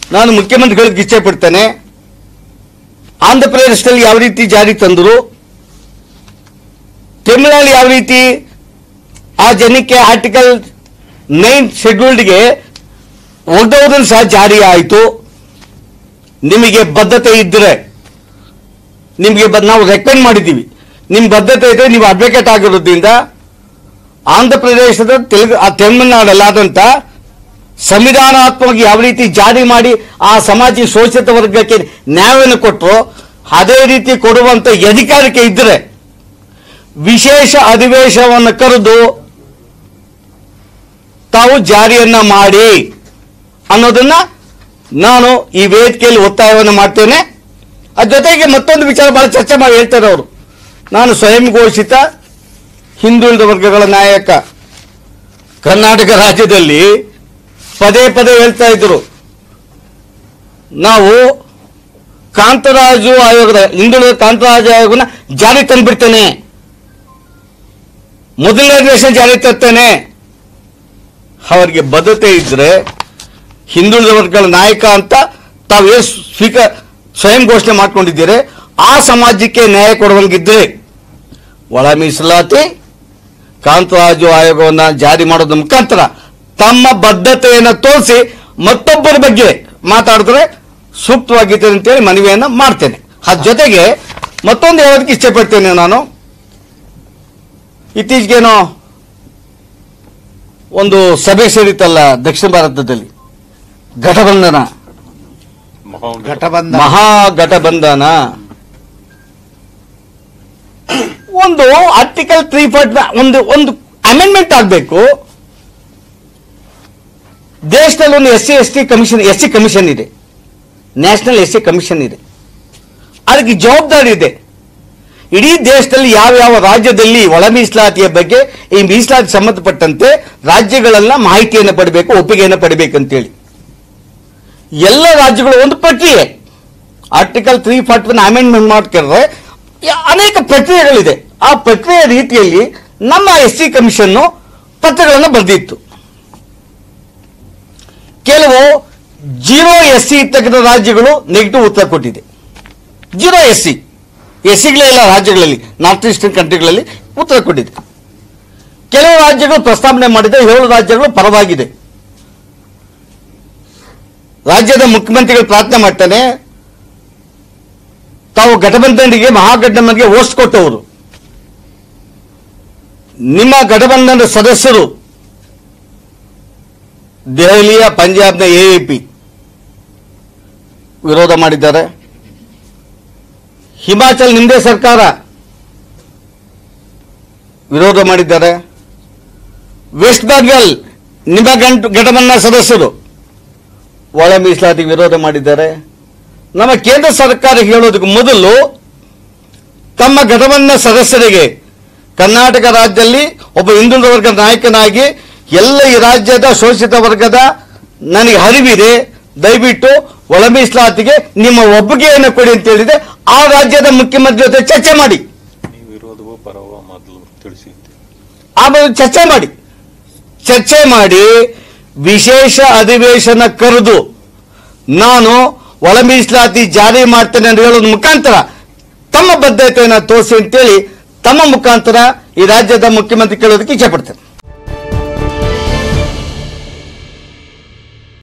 ನಾನು ಮುಖ್ಯಮಂತ್ರಿಗಳಿಗೆ ಇಚ್ಛೆ ಪಡ್ತೇನೆ ಆಂಧ್ರ ಪ್ರದೇಶದಲ್ಲಿ ಯಾವ ರೀತಿ ಜಾರಿ ತಂದರು ತಮಿಳುನಾಡು ಯಾವ ರೀತಿ ಆ ಜನಕ್ಕೆ ಆರ್ಟಿಕಲ್ ನೈನ್ ಶೆಡ್ಯೂಲ್ಡ್ಗೆ ಒಗ್ದೋದನ್ನು ಸಹ ಜಾರಿ ಆಯಿತು ನಿಮಗೆ ಬದ್ಧತೆ ಇದ್ದರೆ ನಿಮಗೆ ಬ- ನಾವು ರೆಕಮೆಂಡ್ ಮಾಡಿದ್ದೀವಿ ನಿಮ್ಮ ಬದ್ಧತೆ ಇದ್ರೆ ನೀವು ಅಡ್ವೊಕೇಟ್ ಆಗಿರೋದ್ರಿಂದ ಆಂಧ್ರ ಪ್ರದೇಶದ ತೆಲುಗು ಆ ತಮಿಳುನಾಡಲ್ಲಾದಂಥ ಸಂವಿಧಾನಾತ್ಮಕವಾಗಿ ಯಾವ ರೀತಿ ಜಾರಿ ಮಾಡಿ ಆ ಸಮಾಜ ಶೋಷಿತ ವರ್ಗಕ್ಕೆ ನ್ಯಾಯವನ್ನು ಕೊಟ್ಟರು ಅದೇ ರೀತಿ ಕೊಡುವಂತ ಅಧಿಕಾರಕ್ಕೆ ಇದ್ದರೆ ವಿಶೇಷ ಅಧಿವೇಶನವನ್ನು ಕರೆದು ತಾವು ಜಾರಿಯನ್ನ ಮಾಡಿ ಅನ್ನೋದನ್ನ ನಾನು ಈ ವೇದಿಕೆಯಲ್ಲಿ ಒತ್ತಾಯವನ್ನು ಮಾಡ್ತೇನೆ ಅದ್ರ ಜೊತೆಗೆ ಮತ್ತೊಂದು ವಿಚಾರ ಬಹಳ ಚರ್ಚೆ ಮಾಡಿ ಹೇಳ್ತಾರೆ ಅವರು ನಾನು ಸ್ವಯಂ ಘೋಷಿತ ಹಿಂದುಳಿದ ವರ್ಗಗಳ ನಾಯಕ ಕರ್ನಾಟಕ ರಾಜ್ಯದಲ್ಲಿ ಪದೇ ಪದೇ ಹೇಳ್ತಾ ಇದ್ರು ನಾವು ಕಾಂತರಾಜು ಆಯೋಗದ ಹಿಂದುಳಿದ ಕಾಂತರಾಜು ಆಯೋಗನ ಜಾರಿ ತಂದ್ಬಿಡ್ತೇನೆ ಮೊದಲನೇ ಅಧಿವೇಶನ ಜಾರಿ ತರ್ತೇನೆ ಅವರಿಗೆ ಬದ್ಧತೆ ಇದ್ರೆ ಹಿಂದುಳಿದ ವರ್ಗಗಳ ನಾಯಕ ಅಂತ ತಾವು ಏನು ಸ್ವೀಕ ಸ್ವಯಂ ಘೋಷಣೆ ಮಾಡ್ಕೊಂಡಿದ್ದೀರಿ ಆ ಸಮಾಜಕ್ಕೆ ನ್ಯಾಯ ಕೊಡುವಂಗಿದ್ರೆ ಒಳ ಮೀಸಲಾತಿ ಕಾಂತರಾಜು ಆಯೋಗವನ್ನ ಜಾರಿ ಮಾಡೋದ್ರ ಮುಖಾಂತರ ತಮ್ಮ ಬದ್ಧತೆಯನ್ನು ತೋರಿಸಿ ಮತ್ತೊಬ್ಬರ ಬಗ್ಗೆ ಮಾತಾಡಿದ್ರೆ ಸೂಕ್ತವಾಗಿದೆ ಅಂತೇಳಿ ಮನವಿಯನ್ನ ಮಾಡ್ತೇನೆ ಅದ್ರ ಜೊತೆಗೆ ಮತ್ತೊಂದು ಹೇಳೋದಕ್ಕೆ ಇಷ್ಟಪಡ್ತೇನೆ ನಾನು ಇತ್ತೀಚೆಗೇನೋ ಒಂದು ಸಭೆ ಸೇರಿತಲ್ಲ ದಕ್ಷಿಣ ಭಾರತದಲ್ಲಿ ಘಟಬಂಧನ ಘಟಬಂಧ ಮಹಾಗಠಬಂಧನ ಒಂದು ಆರ್ಟಿಕಲ್ ತ್ರೀ ಫಾರ್ಟಿ ಒಂದು ಒಂದು ಅಮೆಂಡ್ಮೆಂಟ್ ಆಗಬೇಕು ದೇಶದಲ್ಲಿ ಒಂದು S C S T commission S C commission ಇದೆ ನ್ಯಾಷನಲ್ ಎಸ್ ಸಿ ಕಮಿಷನ್ ಇದೆ ಅದಕ್ಕೆ ಜವಾಬ್ದಾರಿ ಇದೆ ಇಡೀ ದೇಶದಲ್ಲಿ ಯಾವ ಯಾವ ರಾಜ್ಯದಲ್ಲಿ ಒಳ ಮೀಸಲಾತಿಯ ಬಗ್ಗೆ ಈ ಮೀಸಲಾತಿ ಸಂಬಂಧಪಟ್ಟಂತೆ ರಾಜ್ಯಗಳೆಲ್ಲ ಮಾಹಿತಿಯನ್ನು ಪಡಬೇಕು ಒಪ್ಪಿಗೆಯನ್ನು ಪಡಿಬೇಕಂತೇಳಿ ಎಲ್ಲ ರಾಜ್ಯಗಳು ಒಂದು ಪ್ರಕ್ರಿಯೆ article three forty one amendment ಮಾಡ್ಕೊಂಡ್ರೆ ಯ- ಅನೇಕ ಪ್ರಕ್ರಿಯೆಗಳಿದೆ ಆ ಪ್ರಕ್ರಿಯೆ ರೀತಿಯಲ್ಲಿ ನಮ್ಮ ಎಸ್ ಸಿ ಕಮಿಷನ್ ಪತ್ರಗಳನ್ನು ಬರೆದಿತ್ತು ಕೆಲವು ಜೀರೋ ಎಸ್ ಸಿ ಇರ್ತಕ್ಕಂಥ ರಾಜ್ಯಗಳು ನೆಗೆಟಿವ್ ಉತ್ತರ ಕೊಟ್ಟಿದೆ ಜೀರೋ ಎಸ್ ಸಿ ಎಸ್ ಸಿಗಳೆಲ್ಲ ರಾಜ್ಯಗಳಲ್ಲಿ ನಾರ್ತ್ ಈಸ್ಟರ್ನ್ ಕಂಟ್ರಿಗಳಲ್ಲಿ ಉತ್ತರ ಕೊಟ್ಟಿದೆ ಕೆಲವು ರಾಜ್ಯಗಳು ಪ್ರಸ್ತಾವನೆ ಮಾಡಿದೆ ಏಳು ರಾಜ್ಯಗಳು ಪರವಾಗಿದೆ ರಾಜ್ಯದ ಮುಖ್ಯಮಂತ್ರಿಗಳು ಪ್ರಾರ್ಥನೆ ಮಾಡ್ತಾನೆ ತಾವು ಘಟಬಂಧನಿಗೆ ಮಹಾಗಠಬಂಧನ್ಗೆ ಓಸ್ಟ್ ಕೊಟ್ಟವರು ನಿಮ್ಮ ಘಟಬಂಧನದ ಸದಸ್ಯರು ದೆಹಲಿಯ ಪಂಜಾಬ್ನ ಎಎಪಿ ವಿರೋಧ ಮಾಡಿದ್ದಾರೆ ಹಿಮಾಚಲ್ ನಿಮ್ಮದೇ ಸರ್ಕಾರ ವಿರೋಧ ಮಾಡಿದ್ದಾರೆ ವೆಸ್ಟ್ ಬೆಂಗಾಲ್ ನಿಮ್ಮ ಗಂಟು ಘಟಬಂಧನ ಸದಸ್ಯರು ಒಳ ಮೀಸಲಾತಿಗೆ ವಿರೋಧ ಮಾಡಿದ್ದಾರೆ ನಮ್ಮ ಕೇಂದ್ರ ಸರ್ಕಾರ ಹೇಳೋದಕ್ಕೆ ಮೊದಲು ತಮ್ಮ ಘಟಬಂಧನ ಸದಸ್ಯರಿಗೆ ಕರ್ನಾಟಕ ರಾಜ್ಯದಲ್ಲಿ ಒಬ್ಬ ಹಿಂದುಳಿದ ವರ್ಗದ ನಾಯಕನಾಗಿ ಎಲ್ಲ ಈ ರಾಜ್ಯದ ಶೋಷಿತ ವರ್ಗದ ನನಗೆ ಹರಿವಿದೆ ದಯವಿಟ್ಟು ಒಳ ಮೀಸಲಾತಿಗೆ ನಿಮ್ಮ ಒಪ್ಪಿಗೆಯನ್ನು ಕೊಡಿ ಅಂತ ಹೇಳಿದೆ ಆ ರಾಜ್ಯದ ಮುಖ್ಯಮಂತ್ರಿ ಜೊತೆ ಚರ್ಚೆ ಮಾಡಿ ನೀವು ವಿರೋಧವೋ ಪರವೋ ಮೊದಲು ತಿಳಿಸಿದ್ದೆ ಆಮೇಲೆ ಚರ್ಚೆ ಮಾಡಿ ಚರ್ಚೆ ಮಾಡಿ ವಿಶೇಷ ಅಧಿವೇಶನ ಕರೆದು ನಾನು ಒಳ ಮೀಸಲಾತಿ ಜಾರಿ ಮಾಡ್ತೇನೆ ಅಂತ ಹೇಳೋದ್ ಮುಖಾಂತರ ತಮ್ಮ ಬದ್ಧತೆಯನ್ನು ತೋರಿಸಿ ಅಂತೇಳಿ ತಮ್ಮ ಮುಖಾಂತರ ಈ ರಾಜ್ಯದ ಮುಖ್ಯಮಂತ್ರಿ ಕೇಳೋದಕ್ಕೆ ಇಚ್ಛೆ ಪಡ್ತೇನೆ